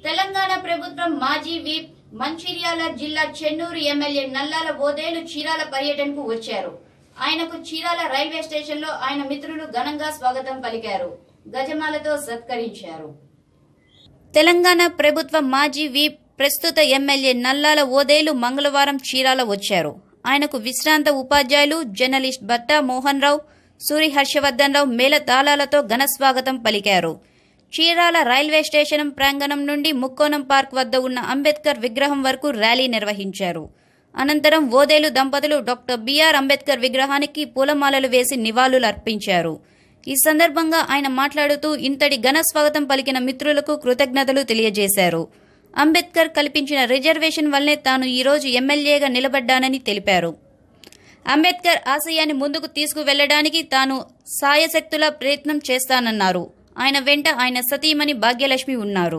తెలంగాణ ప్రభుత్వం మాజీ విప్ మంచిర్యాల జిల్లా చెన్నూరు ఎమ్మెల్యే నల్లాల ఓదేలు చీరాల పర్యటనకు వచ్చారు ఆయనకు చీరాల రైల్వే స్టేషన్ లో ఆయన మిత్రులు ఘనంగా స్వాగతం పలికారు గజమాలతో సత్కరించారు తెలంగాణ ప్రభుత్వ మాజీ విప్ ప్రస్తుత ఎమ్మెల్యే నల్లాల ఓదేలు మంగళవారం చీరాల వచ్చారు ఆయనకు విశ్రాంత ఉపాధ్యాయులు జర్నలిస్ట్ బట్టా మోహన్ రావు సూరి హర్షవర్ధన్ రావు మేళ తాళాలతో ఘన స్వాగతం పలికారు చీరాల రైల్వే స్టేషన్ ప్రాంగణం నుండి ముక్కోణం పార్క్ వద్ద ఉన్న అంబేద్కర్ విగ్రహం వరకు ర్యాలీ నిర్వహించారు అనంతరం ఓదేలు దంపతులు డాక్టర్ బిఆర్ అంబేద్కర్ విగ్రహానికి పూలమాలలు వేసి నివాళులు అర్పించారు ఈ సందర్భంగా ఆయన మాట్లాడుతూ ఇంతటి ఘన స్వాగతం పలికిన మిత్రులకు కృతజ్ఞతలు తెలియజేశారు అంబేద్కర్ కల్పించిన రిజర్వేషన్ వల్లే తాను ఈరోజు ఎమ్మెల్యేగా నిలబడ్డానని తెలిపారు అంబేద్కర్ ఆశయాన్ని ముందుకు తీసుకువెళ్లడానికి తాను సాయశక్తుల ప్రయత్నం చేస్తానన్నారు ఆయన వెంట ఆయన సతీమణి భాగ్యలక్ష్మి ఉన్నారు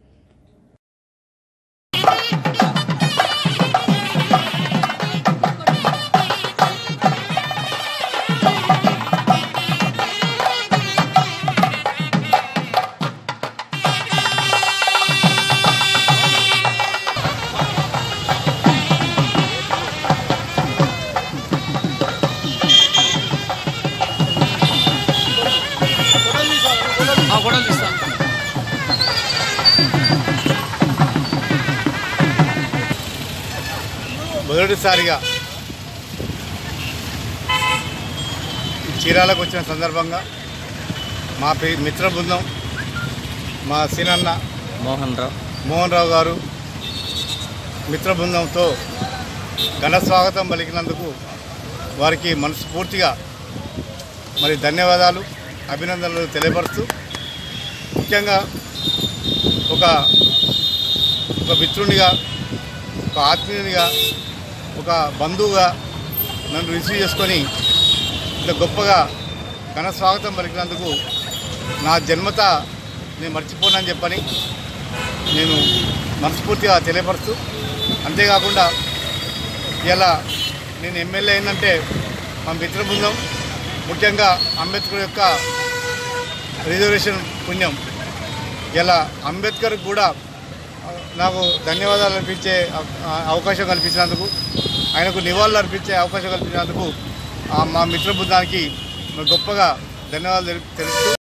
ఆ ఫోటోలు తీస్తా మొదటిసారిగా ఈ చీరాలకు వచ్చిన సందర్భంగా మా పి- మిత్ర బృందం మా సీనన్న మోహన్ రావు మోహన్ రావు గారు మిత్ర బృందంతో ఘన స్వాగతం పలికినందుకు వారికి మనస్ఫూర్తిగా మరి ధన్యవాదాలు అభినందనలు తెలియపరుస్తూ ముఖ్యంగా ఒక ఒక మిత్రునిగా ఒక ఆత్మీయునిగా ఒక బంధువుగా నన్ను రిసీవ్ చేసుకొని ఇంత గొప్పగా ఘన స్వాగతం పలికినందుకు నా జన్మత నేను మర్చిపోనని చెప్పని నేను మనస్ఫూర్తిగా తెలియపరుస్తూ అంతేకాకుండా ఇలా నేను ఎమ్మెల్యే అయిందంటే మా మిత్ర బృందం ముఖ్యంగా అంబేద్కర్ యొక్క రిజర్వేషన్ పుణ్యం ఇలా అంబేద్కర్ కూడా ఆ, నాకు ధన్యవాదాలు అర్పించే అవ- అవకాశం కల్పించినందుకు ఆయనకు నివాళులు అర్పించే అవకాశం కల్పించినందుకు ఆ, మా మిత్ర బృందానికి గొప్పగా ధన్యవాదాలు తెలుపు- తెలుపుతూ